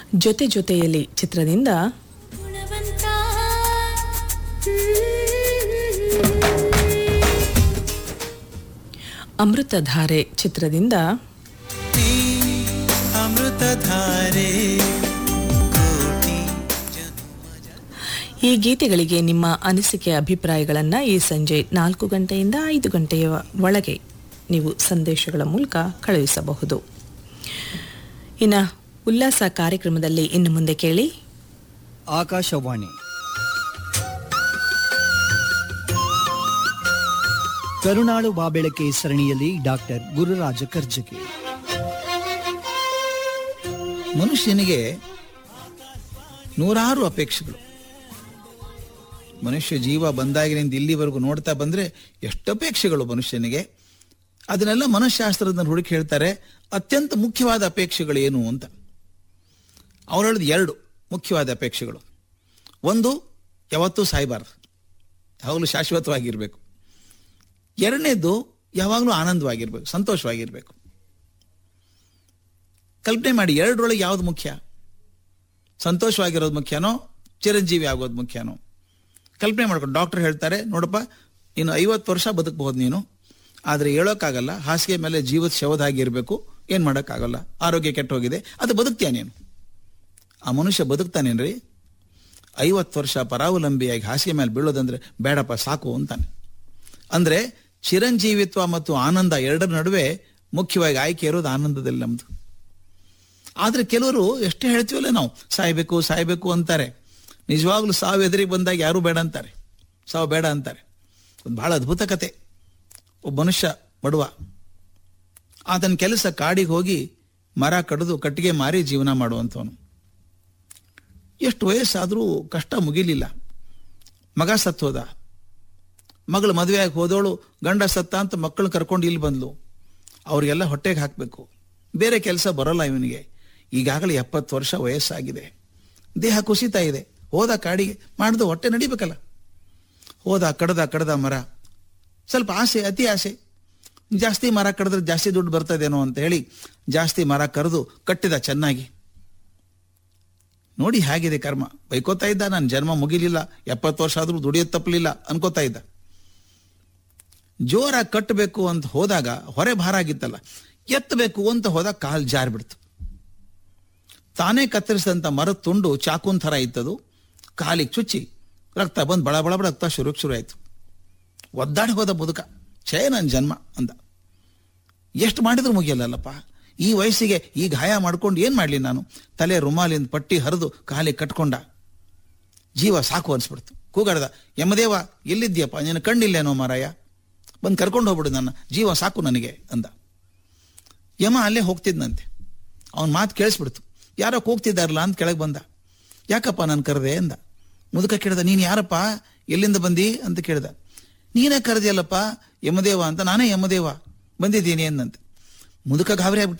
ಜೊತೆ ಜೊತೆಯಲ್ಲಿ ಚಿತ್ರದಿಂದ ಗುಣವಂತ ಅಮೃತಧಾರೆ ಚಿತ್ರದಿಂದ ಅಮೃತಧಾರೆ ಕೋಟಿ ಈ ಗೀತೆಗಳಿಗೆ ನಿಮ್ಮ ಅನಿಸಿಕೆ ಅಭಿಪ್ರಾಯಗಳನ್ನು ಈ ಸಂಜೆ ನಾಲ್ಕು ಗಂಟೆಯಿಂದ ಐದು ಗಂಟೆಯ ಒಳಗೆ ನೀವು ಸಂದೇಶಗಳ ಮೂಲಕ ಕಳುಹಿಸಬಹುದು ಇನ್ನು ಉಲ್ಲಾಸ ಕಾರ್ಯಕ್ರಮದಲ್ಲಿ ಇನ್ನು ಮುಂದೆ ಕೇಳಿ ಆಕಾಶವಾಣಿ ಕರುಣಾಳು ಬಾಬೆಳಕೆ ಸರಣಿಯಲ್ಲಿ ಡಾಕ್ಟರ್ ಗುರುರಾಜ ಕರ್ಜಗಿ ಮನುಷ್ಯನಿಗೆ ನೂರಾರು ಅಪೇಕ್ಷೆಗಳು ಮನುಷ್ಯ ಜೀವ ಬಂದಾಗಿನಿಂದ ಇಲ್ಲಿವರೆಗೂ ನೋಡ್ತಾ ಬಂದ್ರೆ ಎಷ್ಟು ಅಪೇಕ್ಷೆಗಳು ಮನುಷ್ಯನಿಗೆ ಅದನ್ನೆಲ್ಲ ಮನಃಶಾಸ್ತ್ರದ ಹುಡುಕಿ ಹೇಳ್ತಾರೆ ಅತ್ಯಂತ ಮುಖ್ಯವಾದ ಅಪೇಕ್ಷೆಗಳು ಏನು ಅಂತ ಅವ್ರು ಹೇಳಿದ ಎರಡು ಮುಖ್ಯವಾದ ಅಪೇಕ್ಷೆಗಳು ಒಂದು ಯಾವತ್ತೂ ಸಾಯಬಾರ್ದು ಯಾವಾಗಲೂ ಶಾಶ್ವತವಾಗಿರ್ಬೇಕು ಎರಡನೇದು ಯಾವಾಗಲೂ ಆನಂದವಾಗಿರ್ಬೇಕು ಸಂತೋಷವಾಗಿರ್ಬೇಕು ಕಲ್ಪನೆ ಮಾಡಿ ಎರಡರೊಳಗೆ ಯಾವ್ದು ಮುಖ್ಯ ಸಂತೋಷವಾಗಿರೋದು ಮುಖ್ಯನೋ ಚಿರಂಜೀವಿ ಆಗೋದು ಮುಖ್ಯನೋ ಕಲ್ಪನೆ ಮಾಡ್ಕೊಂಡು ಡಾಕ್ಟರ್ ಹೇಳ್ತಾರೆ ನೋಡಪ್ಪ ಇನ್ನು ಐವತ್ತು ವರ್ಷ ಬದುಕಬಹುದು ನೀನು ಆದರೆ ಹೇಳೋಕ್ಕಾಗಲ್ಲ ಹಾಸಿಗೆ ಮೇಲೆ ಜೀವದ ಶವದಾಗಿರ್ಬೇಕು ಏನು ಮಾಡೋಕ್ಕಾಗಲ್ಲ ಆರೋಗ್ಯ ಕೆಟ್ಟೋಗಿದೆ ಅದು ಬದುಕ್ತೀಯ ನೀನು ಆ ಮನುಷ್ಯ ಬದುಕ್ತಾನೇನ್ರಿ ಐವತ್ತು ವರ್ಷ ಪರಾವಲಂಬಿಯಾಗಿ ಹಾಸಿಗೆ ಮೇಲೆ ಬೀಳೋದಂದ್ರೆ ಬೇಡಪ್ಪ ಸಾಕು ಅಂತಾನೆ ಅಂದ್ರೆ ಚಿರಂಜೀವಿತ್ವ ಮತ್ತು ಆನಂದ ಎರಡರ ನಡುವೆ ಮುಖ್ಯವಾಗಿ ಆಯ್ಕೆ ಇರೋದು ಆನಂದದಲ್ಲಿ ನಮ್ದು ಆದ್ರೆ ಕೆಲವರು ಎಷ್ಟೇ ಹೇಳ್ತೀವಲ್ಲ ನಾವು ಸಾಯ್ಬೇಕು ಸಾಯ್ಬೇಕು ಅಂತಾರೆ ನಿಜವಾಗ್ಲೂ ಸಾವು ಎದುರಿಗೆ ಬಂದಾಗ ಯಾರು ಬೇಡ ಅಂತಾರೆ ಸಾವು ಬೇಡ ಅಂತಾರೆ ಒಂದು ಬಹಳ ಅದ್ಭುತ ಕತೆ ಒಬ್ಬ ಮನುಷ್ಯ ಬಡವ ಆತನ ಕೆಲಸ ಕಾಡಿಗೆ ಹೋಗಿ ಮರ ಕಡಿದು ಕಟ್ಟಿಗೆ ಮಾರಿ ಜೀವನ ಮಾಡುವಂಥವನು ಎಷ್ಟು ವಯಸ್ಸಾದರೂ ಕಷ್ಟ ಮುಗಿಲಿಲ್ಲ ಮಗ ಸತ್ತೋದ ಮಗಳು ಮದುವೆಯಾಗಿ ಹೋದವಳು ಗಂಡ ಸತ್ತ ಅಂತ ಮಕ್ಕಳು ಕರ್ಕೊಂಡು ಇಲ್ಲಿ ಬಂದ್ಲು ಅವ್ರಿಗೆಲ್ಲ ಹೊಟ್ಟೆಗೆ ಹಾಕಬೇಕು ಬೇರೆ ಕೆಲಸ ಬರೋಲ್ಲ ಇವನಿಗೆ ಈಗಾಗಲೇ ಎಪ್ಪತ್ತು ವರ್ಷ ವಯಸ್ಸಾಗಿದೆ ದೇಹ ಕುಸಿತಾ ಇದೆ ಹೋದ ಕಾಡಿಗೆ ಮಾಡಿದ ಹೊಟ್ಟೆ ನಡಿಬೇಕಲ್ಲ ಹೋದ ಕಡ್ದ ಕಡ್ದ ಮರ ಸ್ವಲ್ಪ ಆಸೆ ಅತಿ ಆಸೆ ಜಾಸ್ತಿ ಮರ ಕಡಿದ್ರೆ ಜಾಸ್ತಿ ದುಡ್ಡು ಬರ್ತದೇನೋ ಅಂತ ಹೇಳಿ ಜಾಸ್ತಿ ಮರ ಕರೆದು ಕಟ್ಟಿದ ಚೆನ್ನಾಗಿ ನೋಡಿ ಹೇಗಿದೆ ಕರ್ಮ ಬೈಕೋತಾ ಇದ್ದ ನನ್ನ ಜನ್ಮ ಮುಗಿಲಿಲ್ಲ ಎಪ್ಪತ್ತು ವರ್ಷ ಆದ್ರೂ ದುಡಿಯೋದು ತಪ್ಪಲಿಲ್ಲ ಅನ್ಕೋತಾ ಇದ್ದ ಜೋರಾಗಿ ಕಟ್ಟಬೇಕು ಅಂತ ಹೋದಾಗ ಹೊರೆ ಭಾರ ಆಗಿತ್ತಲ್ಲ ಎತ್ತಬೇಕು ಅಂತ ಹೋದಾಗ ಕಾಲ್ ಜಾರಿ ಬಿಡ್ತು ತಾನೇ ಕತ್ತರಿಸಿದಂಥ ಮರದ ತುಂಡು ಚಾಕುನ್ ಥರ ಇತ್ತದು ಕಾಲಿಗೆ ಚುಚ್ಚಿ ರಕ್ತ ಬಂದು ಬಳ ಬಳ ಬಳ ರಕ್ತ ಶುರು ಶುರು ಆಯ್ತು ಒದ್ದಾಡಿ ಹೋದ ಮುದುಕ ಛೇ ನನ್ನ ಜನ್ಮ ಅಂದ ಎಷ್ಟು ಮಾಡಿದ್ರು ಮುಗಿಯಲ್ಲಲ್ಲಪ್ಪ ಈ ವಯಸ್ಸಿಗೆ ಈ ಗಾಯ ಮಾಡ್ಕೊಂಡು ಏನ್ ಮಾಡ್ಲಿ ನಾನು ತಲೆ ರುಮಾಲಿಂದ ಪಟ್ಟಿ ಹರಿದು ಕಾಲಿಗೆ ಕಟ್ಕೊಂಡ ಜೀವ ಸಾಕು ಅನ್ಸ್ಬಿಡ್ತು ಕೂಗಾಡ್ದ ಯಮದೇವ ಎಲ್ಲಿದ್ಯಪ್ಪ ನಿನ್ನ ಕಣ್ಣಿಲ್ಲೇನೋ ಮಾರಾಯ ಬಂದು ಕರ್ಕೊಂಡು ಹೋಗ್ಬಿಡು ನನ್ನ ಜೀವ ಸಾಕು ನನಗೆ ಅಂದ ಯಮ ಅಲ್ಲೇ ಹೋಗ್ತಿದ್ನಂತೆ ಅವನ ಮಾತು ಕೇಳಿಸ್ಬಿಡ್ತು ಯಾರೋ ಕೂಗ್ತಿದ್ದಾರಲ್ಲ ಅಂತ ಕೆಳಗೆ ಬಂದ ಯಾಕಪ್ಪ ನಾನು ಕರೆದೆ ಅಂದ ಮುದುಕ ಕೇಳ್ದ ನೀನು ಯಾರಪ್ಪ ಎಲ್ಲಿಂದ ಬಂದಿ ಅಂತ ಕೇಳ್ದ ನೀನೇ ಕರೆದಿಯಲ್ಲಪ್ಪ ಯಮದೇವ ಅಂತ ನಾನೇ ಯಮದೇವ ಬಂದಿದ್ದೀನಿ ಎಂದಂತೆ ಮುದುಕ ಗಾಬರಿ ಆಗ್ಬಿಟ್ಟ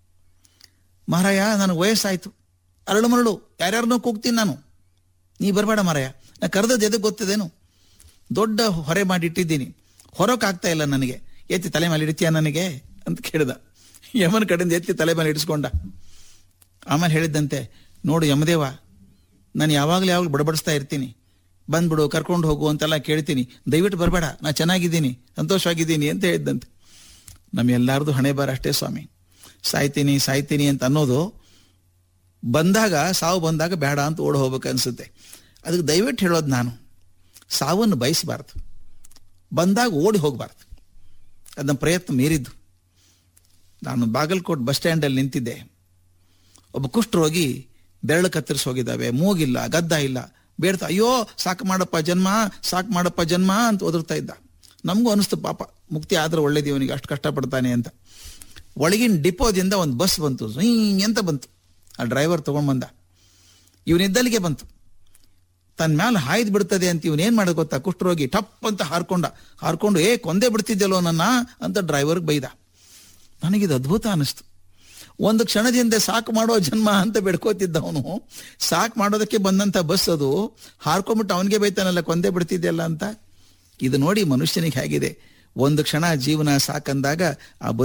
ಮಾರಾಯ ನನಗೆ ವಯಸ್ಸಾಯ್ತು ಅರಳು ಮರಳು ಯಾರ್ಯಾರನ್ನೋ ಕೂಗ್ತೀನಿ ನಾನು ನೀ ಬರಬೇಡ ಮಾರಾಯ ನಾ ಕರೆದದ್ದು ಎದಕ್ಕೆ ಗೊತ್ತದೇನು ದೊಡ್ಡ ಹೊರೆ ಮಾಡಿಟ್ಟಿದ್ದೀನಿ ಹೊರಕ್ಕಾಗ್ತಾ ಇಲ್ಲ ನನಗೆ ಎತ್ತಿ ತಲೆ ಮೇಲೆ ಇಡ್ತೀಯ ನನಗೆ ಅಂತ ಕೇಳ್ದ ಯಮನ ಕಡೆಯಿಂದ ಎತ್ತಿ ತಲೆ ಮೇಲೆ ಇಡಿಸ್ಕೊಂಡ ಆಮೇಲೆ ಹೇಳಿದ್ದಂತೆ ನೋಡು ಯಮದೇವ ನಾನು ಯಾವಾಗಲೂ ಯಾವಾಗಲೂ ಬಡಬಡಿಸ್ತಾ ಇರ್ತೀನಿ ಬಂದ್ಬಿಡು ಕರ್ಕೊಂಡು ಹೋಗು ಅಂತೆಲ್ಲ ಕೇಳ್ತೀನಿ ದಯವಿಟ್ಟು ಬರಬೇಡ ನಾ ಚೆನ್ನಾಗಿದ್ದೀನಿ ಸಂತೋಷವಾಗಿದ್ದೀನಿ ಅಂತ ಹೇಳಿದ್ದಂತೆ ನಮ್ಮೆಲ್ಲಾರ್ದು ಹಣೆ ಬಾರ ಅಷ್ಟೇ ಸ್ವಾಮಿ ಸಾಯ್ತೀನಿ ಸಾಯ್ತೀನಿ ಅಂತ ಅನ್ನೋದು ಬಂದಾಗ ಸಾವು ಬಂದಾಗ ಬೇಡ ಅಂತ ಓಡ್ ಹೋಗ್ಬೇಕು ಅನ್ಸುತ್ತೆ ಅದಕ್ಕೆ ದಯವಿಟ್ಟು ಹೇಳೋದು ನಾನು ಸಾವನ್ನು ಬಯಸಬಾರ್ದು ಬಂದಾಗ ಓಡಿ ಹೋಗಬಾರ್ದು ಅದನ್ನ ಪ್ರಯತ್ನ ಮೀರಿದ್ದು ನಾನು ಬಾಗಲಕೋಟ್ ಬಸ್ ಸ್ಟ್ಯಾಂಡಲ್ಲಿ ನಿಂತಿದ್ದೆ ಒಬ್ಬ ಕುಷ್ಠರೋಗಿ ಬೆರಳು ಕತ್ತರಿಸಿ ಹೋಗಿದ್ದಾವೆ ಮೂಗಿಲ್ಲ ಗದ್ದ ಇಲ್ಲ ಬೇಡ್ತಾ ಅಯ್ಯೋ ಸಾಕು ಮಾಡಪ್ಪ ಜನ್ಮ ಸಾಕು ಮಾಡಪ್ಪ ಜನ್ಮ ಅಂತ ಒದರ್ತಾ ಇದ್ದ ನಮಗೂ ಅನಿಸ್ತು ಪಾಪ ಮುಕ್ತಿ ಆದ್ರೆ ಒಳ್ಳೇದು ಇವನಿಗೆ ಅಷ್ಟು ಕಷ್ಟಪಡ್ತಾನೆ ಅಂತ ಒಳಗಿನ ಡಿಪೋದಿಂದ ಒಂದು ಬಸ್ ಬಂತು ಝುಯ್ ಅಂತ ಬಂತು ಆ ಡ್ರೈವರ್ ತಗೊಂಡ್ ಬಂದ ಇವನಿದ್ದಲ್ಲಿಗೆ ಬಂತು ತನ್ನ ಮ್ಯಾಲ ಹಾಯ್ದು ಬಿಡ್ತದೆ ಅಂತ ಇವನ್ ಏನ್ ಮಾಡೋದು ಗೊತ್ತಾ ಕುಷ್ಠರೋಗಿ ಟಪ್ ಅಂತ ಹಾರ್ಕೊಂಡ ಹಾರ್ಕೊಂಡು ಏ ಕೊಂದೇ ಬಿಡ್ತಿದ್ದಲ್ಲೋ ನನ್ನ ಅಂತ ಡ್ರೈವರ್ಗೆ ಬೈದ ನನಗಿದು ಅದ್ಭುತ ಅನಿಸ್ತು ಒಂದು ಕ್ಷಣದಿಂದ ಸಾಕು ಮಾಡೋ ಜನ್ಮ ಅಂತ ಬೆಡ್ಕೋತಿದ್ದ ಅವನು ಸಾಕು ಮಾಡೋದಕ್ಕೆ ಬಂದಂತ ಬಸ್ ಅದು ಹಾರ್ಕೊಂಡ್ಬಿಟ್ಟು ಅವನಿಗೆ ಬೈತಾನಲ್ಲ ಕೊಂದೇ ಬಿಡ್ತಿದ್ದೆಲ್ಲ ಅಂತ ಇದು ನೋಡಿ ಮನುಷ್ಯನಿಗೆ ಹೇಗಿದೆ ಒಂದು ಕ್ಷಣ ಜೀವನ ಸಾಕಂದಾಗ ಆ